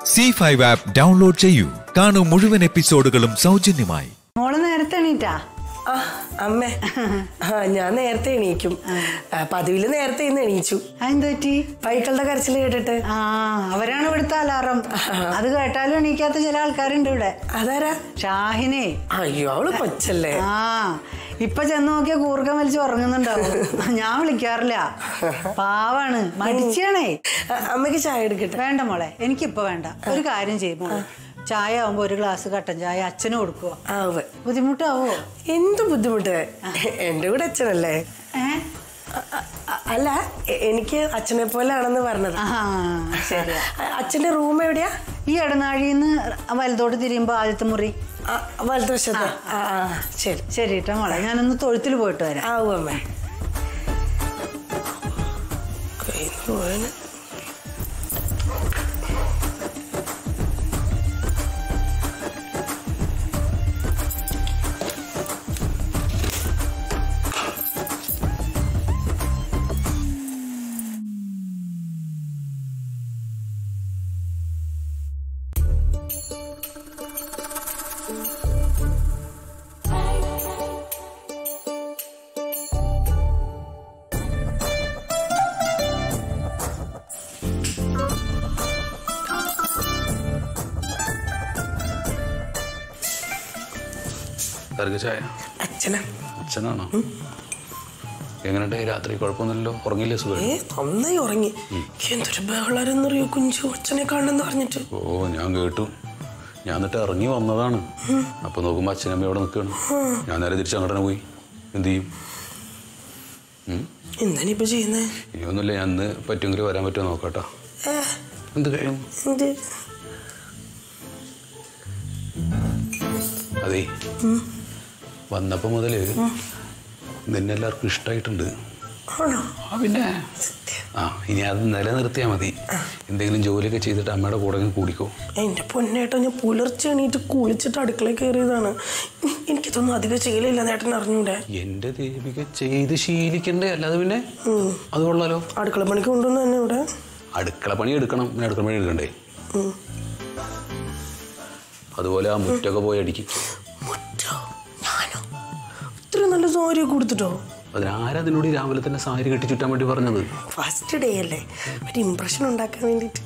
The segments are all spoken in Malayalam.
സി ഫൈവ് ആപ്പ് ഡൗൺലോഡ് ചെയ്യൂ കാണൂ മുഴുവൻ എപ്പിസോഡുകളും സൗജന്യമായി മോള് നേരത്തെ എണീറ്റാ ആ അമ്മേ ആ ഞാൻ നേരത്തെ എണീക്കും ആ, പതിവില് നേരത്തെ ഇന്ന് എണീച്ചു അതെന്ത് പറ്റി പൈക്കളുടെ കരച്ചിൽ കേട്ടിട്ട് ആ അവരാണ് ഇവിടുത്തെ അലാറം അത് കേട്ടാലും എണീക്കാത്ത ചില ആൾക്കാരുണ്ട് ഇവിടെ അതാരാ ഷാഹിനെ അയ്യോ അവള് കൊച്ചല്ലേ ആ ഇപ്പൊ ചെന്ന് നോക്കിയ കൂർക്കം വലിച്ച് ഉറങ്ങുന്നുണ്ടാവും ഞാൻ വിളിക്കാറില്ല പാവാണ് മടിച്ചാണേ ആ, അമ്മയ്ക്ക് ചായ എടുക്കട്ടെ വേണ്ട മോളെ എനിക്കിപ്പോ വേണ്ട ഒരു കാര്യം ചെയ്യും മോളെ ചായ ആവുമ്പോ ഒരു ഗ്ലാസ് കട്ടൻ ചായ അച്ഛന് കൊടുക്കുവോ ആ ഉവ്വ്. ബുദ്ധിമുട്ടാവോ എന്ത് ബുദ്ധിമുട്ട് എന്റെ കൂടെ അച്ഛനല്ലേ ഏ അ- അ- അ- അല്ല എ- എനിക്ക് അച്ഛനെ പോലെ ആണെന്ന് പറഞ്ഞത് ആ ശരിയാ അച്ഛന്റെ റൂം എവിടെയാ ഈ ഇടനാഴിന്ന് വലതോട്ട് തിരിയുമ്പോ ആദ്യത്തെ മുറി ആ, വലതുവശത്ത് ആ ആ ശരി ശരി കേട്ടോ മോളെ ഞാനൊന്ന് തൊഴുത്തിൽ പോയിട്ട് വരാം ആവും അമ്മേ കയ്യിന്ന് പോയേനെ. കറുക ചായ അച്ഛനാ അച്ഛനാണോ എങ്ങനെയുണ്ട് രാത്രി കുഴപ്പമൊന്നുമില്ലല്ലോ ഉറങ്ങില്ലേ സുഖം ഏ നന്നായി ഉറങ്ങി എന്തൊരു ബഹളാരെന്നറിയോ കുഞ്ചു അച്ഛനെ കാണണമെന്ന് പറഞ്ഞിട്ട് ഓ ഞാൻ കേട്ടു ഞാൻ എന്നിട്ട് ഇറങ്ങി വന്നതാണ് അപ്പൊ നോക്കുമ്പോ അച്ഛനമ്മ അവിടെ നിൽക്കുകയാണ് ഞാൻ നേരെ തിരിച്ച് അങ്ങോട്ട് തന്നെ പോയി എന്ത് ചെയ്യും ഉം? എന്താണ് ഇപ്പൊ ചെയ്യുന്നേ ഇനിയൊന്നുമില്ല ഞാൻ ഇന്ന് പറ്റുമെങ്കിൽ വരാൻ പറ്റുമോ നോക്കട്ടോ ഏ, എന്ത് കഴിയും എന്ത് അതേ വന്നപ്പോ മുതല് നിന്നെ എല്ലാവർക്കും ഇഷ്ടമായിട്ടുണ്ട് ആണോ ആ പിന്നെ ആ ഇനി അത് നിലനിർത്തിയാൽ മതി എന്തെങ്കിലും ജോലിയൊക്കെ ചെയ്തിട്ട് അമ്മയുടെ കൂടെ അങ്ങ് കൂടിക്കോ എന്റെ പൊന്നേട്ടാ ഞാൻ പുലർച്ചെ എണീറ്റ് കുളിച്ചിട്ട് അടുക്കളയിൽ കയറിയതാണ് എനിക്കിതൊന്നും അധികം ചെയ്യലില്ല നേട്ടൻ അറിഞ്ഞൂടെ എന്റെ ദേവിക ചെയ്ത് ശീലിക്കണ്ടേ അല്ലാതെ പിന്നെ അത് കൊള്ളാലോ അടുക്കള പണിക്ക് കൊണ്ടുവന്ന് തന്നെ ഇവിടെ അടുക്കള പണി എടുക്കണം പിന്നെ അടുക്കള പണി എടുക്കണ്ടേ അതുപോലെ ആ മുറ്റൊക്കെ പോയി അടിക്കും മുറ്റോ ഞാനോ ഇത്ര നല്ല സാരി കൊടുത്തിട്ടോ അതിനാരാ അതിനോട് ഈ രാവിലെ തന്നെ സാരി കെട്ടി ചുറ്റാൻ വേണ്ടി പറഞ്ഞത് ഫസ്റ്റ് ഡേ അല്ലേ ഒരു ഇമ്പ്രഷൻ ഉണ്ടാക്കാൻ വേണ്ടിയിട്ട്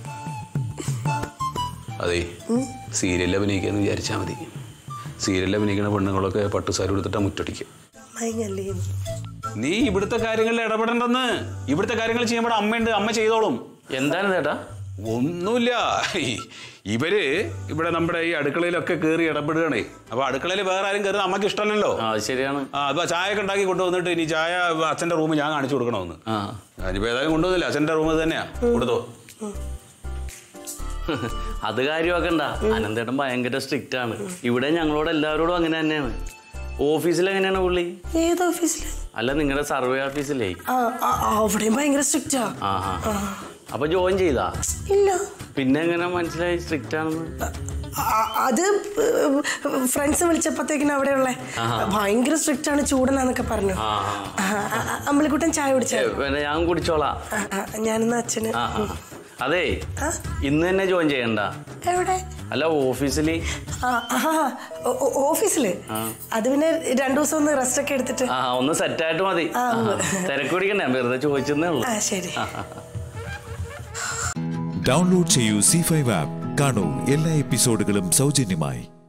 അതെ സീരിയലിൽ അഭിനയിക്കാന്ന് വിചാരിച്ചാൽ മതി സീരിയലിൽ അഭിനയിക്കുന്ന പെണ്ണുങ്ങളൊക്കെ പട്ടു സാരി കൊടുത്തിട്ടാ മുറ്റടിക്കുക മയങ്ങല്ലേ നീ ഇവിടുത്തെ കാര്യങ്ങളിൽ ഇടപെടണ്ടെന്ന് ഇവിടുത്തെ കാര്യങ്ങൾ ചെയ്യുമ്പോൾ അമ്മയുണ്ട് അമ്മ ചെയ്തോളും എന്താണ് ചേട്ടാ ഒന്നുമില്ല ഈ- ഇവര് ഇവിടെ നമ്മുടെ ഈ അടുക്കളയിലൊക്കെ കയറി ഇടപെടുകയാണേ അപ്പൊ അടുക്കളയിൽ വേറെ ആരും കയറുന്നത് അമ്മക്ക് ഇഷ്ടമല്ലല്ലോ ആ അത് ശരിയാണ് ആ അപ്പൊ ചായ ഒക്കെ ഉണ്ടാക്കി കൊണ്ടുവന്നിട്ട് ഇനി ചായ അച്ഛന്റെ റൂം ഞാൻ കാണിച്ചു കൊടുക്കണമെന്ന് ആ ഞാനിപ്പോ ഏതായാലും കൊണ്ടുവന്നില്ല അച്ഛന്റെ റൂം തന്നെയാ കൊടുത്തോ അത് കാര്യമാക്കണ്ട അനന്തേട്ടൻ ഭയങ്കര സ്ട്രിക്റ്റ് ആണ് ഇവിടെ ഞങ്ങളോട് എല്ലാവരോടും അങ്ങനെ തന്നെയാണ് ഓഫീസിൽ എങ്ങനെയാണ് പുള്ളി ഏത് ഓഫീസില് അല്ല നിങ്ങളുടെ സർവേ ഓഫീസിലേ ആ ആ, ആ, അവിടെയും ഭയങ്കര സ്ട്രിക്റ്റാ ആ ആ അപ്പൊ ജോയിൻ ചെയ്താ ഇല്ല പിന്നെ എങ്ങനെ മനസ്സിലായി സ്ട്രിക്റ്റ് ആണെന്ന് ആ, അത് ഫ്രണ്ട്സ് വിളിച്ചപ്പോഴത്തേക്കിനും അവിടെയുള്ള ഭയങ്കര സ്ട്രിക്റ്റ് ആണ് ചൂടനാന്നൊക്കെ പറഞ്ഞു ആ ആ, ആ, ആ, അമ്പലിക്കുട്ടൻ ചായ കുടിച്ച ആ. പിന്നെ ഞാൻ കുടിച്ചോളാം ഞാനിന്ന് അച്ഛന് ആ ആ. അതെ ആ? ഇന്ന് തന്നെ ജോയിൻ ചെയ്യണ്ട എവിടെ അല്ല ഓഫീസിൽ ആ, ആ, ഓ- ഓ- ഓഫീസില് അത് പിന്നെ രണ്ടു ദിവസം ഒന്ന് റെസ്റ്റ് ഒക്കെ എടുത്തിട്ട് ആ ഒന്ന് സെറ്റായിട്ട് മതി ആ, ഉവ്വ്. തിരക്ക് പിടിക്കണ്ടേ വെറുതെ ചോദിച്ചെന്നേ ഉള്ളൂ ആ ശരി ഡൗൺലോഡ് ചെയ്യൂ സി ഫൈവ് ആപ്പ് കാണൂ എല്ലാ എപ്പിസോഡുകളും സൗജന്യമായി